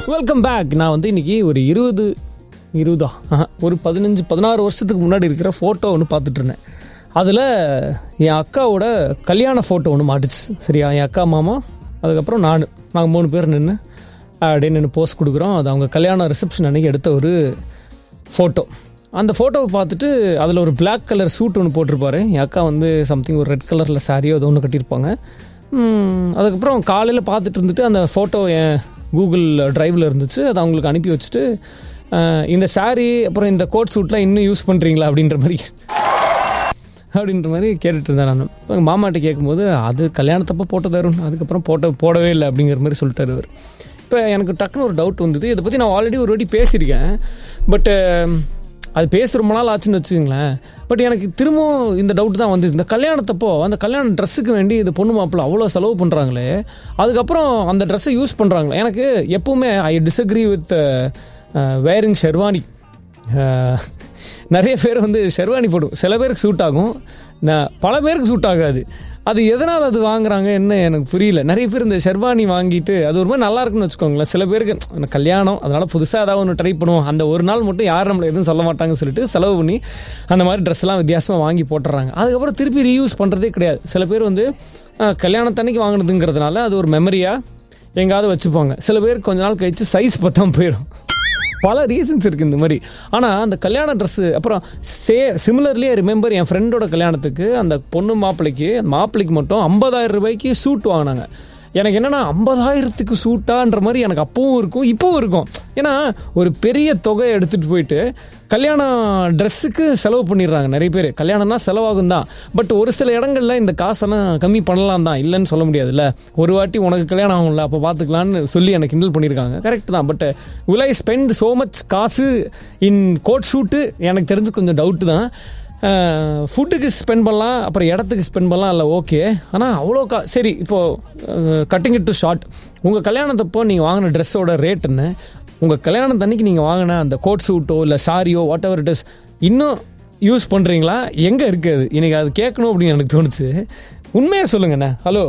Welcome back நான் வந்து இன்னைக்கு ஒரு இருபது இருபதா ஆஹா, ஒரு பதினஞ்சு பதினாறு வருஷத்துக்கு முன்னாடி இருக்கிற ஃபோட்டோ ஒன்று பார்த்துட்டு இருந்தேன் அதில் என் அக்காவோட கல்யாண ஃபோட்டோ ஒன்று மாட்டுச்சு சரியா என் அக்கா மாமா அதுக்கப்புறம் நான் நாங்கள் மூணு பேர் நின்று அப்படியே நின்று போஸ்ட் கொடுக்குறோம் அது அவங்க கல்யாண ரிசப்ஷன் அன்னைக்கு எடுத்த ஒரு ஃபோட்டோ அந்த ஃபோட்டோவை பார்த்துட்டு அதில் ஒரு Black கலர் சூட் ஒன்று போட்டிருப்பாரு என் அக்கா வந்து சம்திங் ஒரு ரெட் கலரில் சாரியோ அது ஒன்று கட்டியிருப்பாங்க ம், அதுக்கப்புறம் காலையில் பார்த்துட்டு இருந்துட்டு அந்த ஃபோட்டோ என் கூகுள் டிரைவில் இருந்துச்சு அதை அவங்களுக்கு அனுப்பி வச்சுட்டு அஹ், இந்த saree அப்புறம் இந்த கோட் சூட்லாம் இன்னும் யூஸ் பண்ணுறீங்களா அப்படின்ற மாதிரி அப்படின்ற மாதிரி கேட்டுட்டு இருந்தேன் நான் எங்கள் மாமாட்ட கேட்கும்போது அது கல்யாணத்தப்போ போட்டது அருண் அதுக்கப்புறம் போட்ட போடவே இல்லை அப்படிங்கிற மாதிரி சொல்லிட்டாரு அவர் இப்போ எனக்கு டக்குன்னு ஒரு டவுட் வந்தது இதை பற்றி நான் ஆல்ரெடி ஒரு வாட்டி பேசியிருக்கேன் பட்டு அது பேச ரொம்ப நாள் ஆச்சுன்னு வச்சுக்கோங்களேன் பட் எனக்கு திரும்பவும் இந்த டவுட் தான் வந்தது இந்த கல்யாணத்தப்போ அந்த கல்யாண ட்ரெஸ்ஸுக்கு வேண்டி இந்த பொண்ணு மாப்பிள்ள அவ்வளோ செலவு பண்ணுறாங்களே அதுக்கப்புறம் அந்த ட்ரெஸ்ஸை யூஸ் பண்ணுறாங்களே எனக்கு எப்பவுமே I disagree with wearing sherwani ah, நிறைய பேர் வந்து ஷெர்வானி போடும் சில பேருக்கு சூட் ஆகும் ந- பல பேருக்கு சூட் ஆகாது அது எதனால் அது வாங்குறாங்க என்ன எனக்கு புரியல நிறைய பேர் இந்த ஷெர்வானி வாங்கிட்டு அது ஒரு மாதிரி நல்லா இருக்குன்னு வச்சுக்கோங்களேன் சில பேருக்கு "எனக்கு கல்யாணம் அதனால புதுசாக ஏதாவது ஒன்று ட்ரை பண்ணுவோம் அந்த ஒரு நாள் மட்டும் யாரும் நம்மளை எதுவும் சொல்ல மாட்டாங்கன்னு சொல்லிட்டு செலவு பண்ணி அந்த மாதிரி ட்ரெஸ்லாம் வித்தியாசமாக வாங்கி போட்டுறாங்க அதுக்கப்புறம் திருப்பி ரீயூஸ் பண்ணுறதே கிடையாது சில பேர் வந்து அஹ், கல்யாணத்தன்னைக்கு வாங்கினதுங்கிறதுனால அது ஒரு மெமரியாக எங்காவது வச்சுப்பாங்க சில பேர் கொஞ்ச நாள் கழிச்சு சைஸ் பத்தாம போயிடும் பல ரீசன்ஸ் இருக்குது இந்த மாதிரி ஆனால் அந்த கல்யாண ட்ரெஸ்ஸு அப்புறம் சே சிமிலர்லியே ரிமெம்பர் என் ஃப்ரெண்டோட கல்யாணத்துக்கு அந்த பொண்ணு மாப்பிள்ளைக்கு மாப்பிள்ளைக்கு மட்டும் ஐம்பதாயிரம் ரூபாய்க்கு சூட் வாங்கினாங்க எனக்கு என்னன்னா ஐம்பதாயிரத்துக்கு சூட்டான்ற மாதிரி எனக்கு அப்பவும் இருக்கும் இப்போவும் இருக்கும் ஏன்னா ஒரு பெரிய தொகையை எடுத்துகிட்டு போயிட்டு கல்யாண ட்ரெஸ்ஸுக்கு செலவு பண்ணிடுறாங்க நிறைய பேர் கல்யாணம்னா செலவாகும் தான் பட் ஒரு சில இடங்கள்ல இந்த காசெல்லாம் கம்மி பண்ணலாம் தான் இல்லைன்னு சொல்ல முடியாதுல்ல ஒரு வாட்டி உனக்கு கல்யாணம் ஆகும்ல அப்போ பார்த்துக்கலான்னு சொல்லி எனக்கு கிண்டல் பண்ணியிருக்காங்க கரெக்ட் தான் but will I spend so much காசு இன் கோட் ஷூட்டு எனக்கு தெரிஞ்சு கொஞ்சம் டவுட்டு தான் ஃபுட்டுக்கு ஸ்பெண்ட் பண்ணலாம் அப்புறம் இடத்துக்கு ஸ்பெண்ட் பண்ணலாம் இல்லை ஓகே ஆனால் அவ்வளோ கா சரி இப்போது கட்டிங் இட் டு ஷார்ட் உங்கள் கல்யாணத்தப்போ நீங்கள் வாங்கின ட்ரெஸ்ஸோட ரேட் என்ன உங்கள் கல்யாணத்தன்னைக்கு நீங்கள் வாங்கின அந்த கோட் சூட்டோ இல்லை சாரியோ வாட் எவர் இட் இஸ் இன்னும் யூஸ் பண்ணுறீங்களா எங்கே இருக்குது இன்னைக்கு அது கேட்கணும் அப்படின்னு எனக்கு தோணுச்சு உண்மையாக சொல்லுங்கண்ணே ஹலோ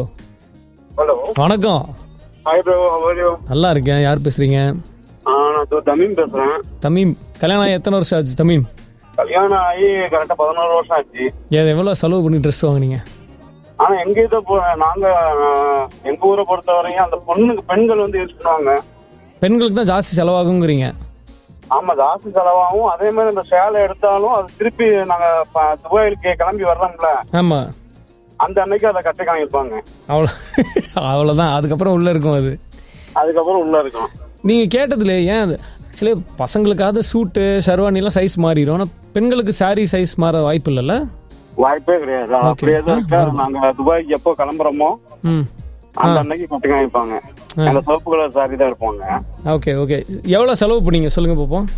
ஹலோ வணக்கம் ஹாய் ப்ரோ ஹவர் நல்லா இருக்கேன் யார் பேசுகிறீங்க நான் தோ- தமிழ் பேசுறேன் தமீம் கல்யாணம் ஆகி எத்தனை வருஷம் ஆச்சு தமீம் கல்யாணம் ஆகி கரெக்டா பதினோரு வருஷம் ஆச்சு ஏன் எவ்வளோ செலவு பண்ணி ட்ரெஸ் வாங்குனீங்க ஆனா எங்க இதை போ- நாங்க அஹ், எங்க ஊரை பொறுத்த வரையும் அந்த பொண்ணுக்கு பெண்கள் வந்து யூஸ் பண்ணுவாங்க பெண்களுக்கு தான் ஜாஸ்தி செலவாகுங்கிறீங்க ஆமா ஜாஸ்தி செலவாகும் அதே மாதிரி இந்த சேலை எடுத்தாலும் அது திருப்பி நாங்க ப- துபாயிலுக்கு கிளம்பி வர்றோம்ல ஆமாம் அந்த அன்னைக்கு அதை கட்டி காமிப்பாங்க அவ்வளோ அவ்வளோதான் அதுக்கப்புறம் உள்ளே இருக்கும் அது அதுக்கப்புறம் உள்ள இருக்கும் நீங்கள் கேட்டதுல ஏன் அது ஆக்சுவலி பசங்களுக்காவது சூட்டு ஷர்வானிலாம் சைஸ் மாறிடும் ஆனால் பெண்களுக்கு saree சைஸ் மாற வாய்ப்பு இல்லைல்ல வாய்ப்பே கிடையாது அப்படியே தான் இருக்கா நாங்க துபாய்க்கு எப்போ கிளம்புறோமோ ம் அந்த அன்னைக்கு கட்டி காமிப்பாங்க அந்த சிவப்பு கலர் சாரி தான் இருப்பாங்க ஓகே ஓகே எவ்வளோ செலவு பண்ணீங்க சொல்லுங்கள் பார்ப்போம்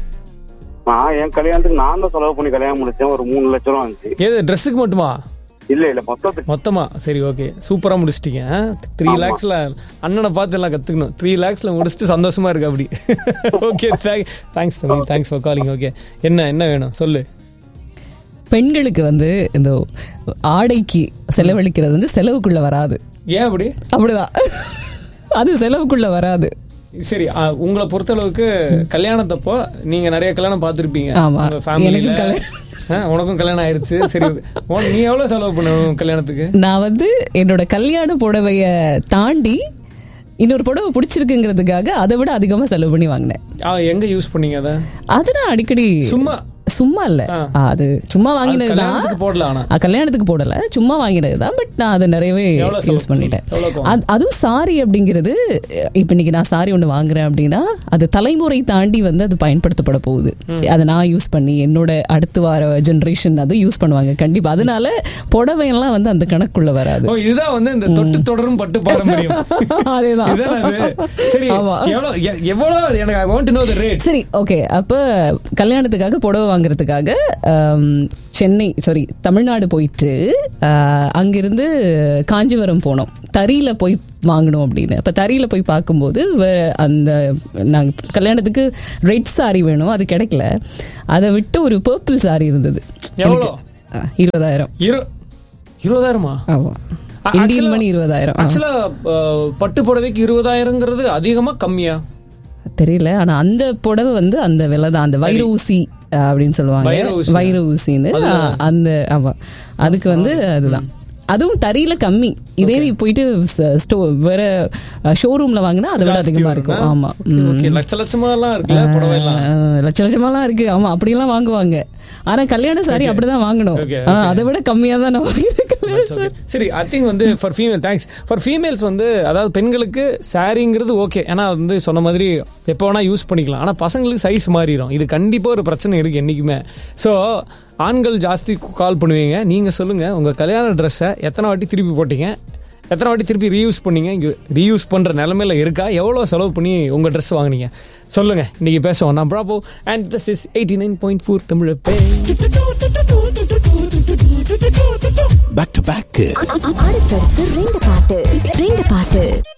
நான் என் கல்யாணத்துக்கு நான் தான் செலவு பண்ணி கல்யாணம் முடிச்சேன் ஒரு மூணு லட்சம் ரூபா வந்துச்சு ஏது ட்ரெஸ்ஸுக்கு மட்டுமா இல்ல இல்ல மொத்தத்துக்கு மொத்தமா சரி ஓகே சூப்பராக முடிச்சிட்டீங்க த்ரீ லேக்ஸில் அண்ணனை பார்த்து எல்லாம் கற்றுக்கணும் த்ரீ லேக்ஸில் முடிச்சுட்டு சந்தோஷமா இருக்கு அப்படி ஓகே தேங்க்ஸ் தம்பி தேங்க்ஸ் ஃபார் காலிங் ஓகே என்ன என்ன வேணும் சொல்லு பெண்களுக்கு வந்து இந்த ஆடைக்கு செலவழிக்கிறது வந்து செலவுக்குள்ள வராது ஏன் அப்படி அப்படிதான் அது செலவுக்குள்ள வராது சரி ஆ, உங்களை பொறுத்தளவுக்கு கல்யாணத்தப்போ நீங்க நிறைய கல்யாணம் பார்த்துருப்பீங்க ஆமா. உங்க ஃபேமிலியில எனக்கு கல்யாணம். உனக்கும் கல்யாணம் ஆயிருச்சு சரி உன்- நீ எவ்வளவு செலவு பண்ண உன் கல்யாணத்துக்கு நான் வந்து என்னோட கல்யாண புடவைய தாண்டி இன்னொரு புடவை பிடிச்சிருக்குங்கிறதுக்காக அதை விட அதிகமா செலவு பண்ணி வாங்கினேன் ஆ, எங்க யூஸ் பண்ணீங்க அதை அது நான் அடிக்கடி சும்மா சும்மா இல்ல அது சும்மா அது வாங்கினதுதான் கல்யாணத்துக்கு போடல ஆனா ஆ, கல்யாணத்துக்கு போடல சும்மா வாங்கினதுதான் பட் நான் அதை நிறையவே எவ்வளவு செலவு யூஸ் பண்ணிட்டேன் எவ்வளவு அது- அதுவும் சாரி அப்படிங்கிறது இப்ப இன்னைக்கு நான் சாரி ஒண்ணு வாங்குறேன் அப்படின்னா அது தலைமுறை தாண்டி வந்து அது பயன்படுத்தப்பட போகுது அதை நான் யூஸ் பண்ணி என்னோட அடுத்து வர ஜெனரேஷன் அது யூஸ் பண்ணுவாங்க கண்டிப்பா அதனால புடவையெல்லாம் வந்து அந்த கணக்குள்ள வராது ஓ இதுதான் வந்து இந்த தொட்டு தொடரும் பட்டு பாரம்பரியம் அதேதான். இதுதான் அது சரி ஆமா. எவ்வளவு எ- எவ்வளவு எனக்கு I want to know the rate சரி ஓகே அப்ப கல்யாணத்துக்காக புடவை வாங்குறதுக்காக ஆம், சென்னை சாரி தமிழ்நாடு போயிட்டு ஆ, அங்கிருந்து காஞ்சிபுரம் போனோம் தறியில போய் வாங்கணும் அப்படின்னு அப்ப தறியில போய் பார்க்கும்போது வே- அந்த நாங்க கல்யாணத்துக்கு ரெட் சாரி வேணும் அது கிடைக்கல அதை விட்டு ஒரு பர்பிள் சாரி இருந்தது எவ்வளோ? ஆ, இருபதாயிரம் இரு இருபதாயிரமா ஆமா ஆ, இந்தியன் actually- மணி இருபதாயிரம் ஆ. ஆக்சுவலா பட்டு புடவைக்கு இருபதாயிரங்கிறது அதிகமா கம்மியா தெரியல ஆனா அந்த புடவை வந்து அந்த விலை தான் அந்த வைர ஊசி அஹ், அப்படின்னு சொல்லுவாங்க வைர ஊசி. வைர ஊசின்னு அஹ், அந்த ஆமா அதுக்கு வந்து அதுதான் அதுவும் தறியில கம்மி இதே நீ போயிட்டு ச- ஸ்டோ வேற ஷோரூம்ல வாங்கினா அதை விட ஜாஸ்தி அதிகமா வரும்னா? இருக்கும் ஆமா Okay, okay. லட்ச லட்சமா எல்லாம் இருக்குல்ல புடவை எல்லாம் ஆஹ் லட்ச லட்சமாலாம் இருக்கு ஆமா அப்படியெல்லாம் வாங்குவாங்க ஆனா கல்யாண சாரி அப்படிதான் வாங்கணும் Okay, ஆ, அதை விட கம்மியா தான் நான் வாங்கினேன் கல்யாண It's okay. சரி ஐ திங்க் வந்து for female thanks for females வந்து அதாவது பெண்களுக்கு சாரிங்கிறது ஓகே ஏன்னா அது வந்து சொன்ன மாதிரி எப்போ வேணா யூஸ் பண்ணிக்கலாம் ஆனால் பசங்களுக்கு சைஸ் மாறிடும் இது கண்டிப்பாக ஒரு பிரச்சனை இருக்குது என்றைக்குமே ஸோ ஆண்கள் ஜாஸ்தி கால் பண்ணுவீங்க நீங்கள் சொல்லுங்கள் உங்கள் கல்யாண ட்ரெஸ்ஸை எத்தனை வாட்டி திருப்பி போட்டீங்க எத்தனை வாட்டி திருப்பி ரீயூஸ் பண்ணீங்க இங்கே ரீயூஸ் பண்ணுற நிலமையில இருக்கா எவ்வளோ செலவு பண்ணி உங்கள் ட்ரெஸ் வாங்குனீங்க சொல்லுங்கள் இன்றைக்கி பேசுவோம் நான் ப்ராப்போ and this is eighty nine point four Tamil பே பேக் டு பேக் அடுத்தடுத்து ரெண்டு பாட்டு ரெண்டு பாட்டு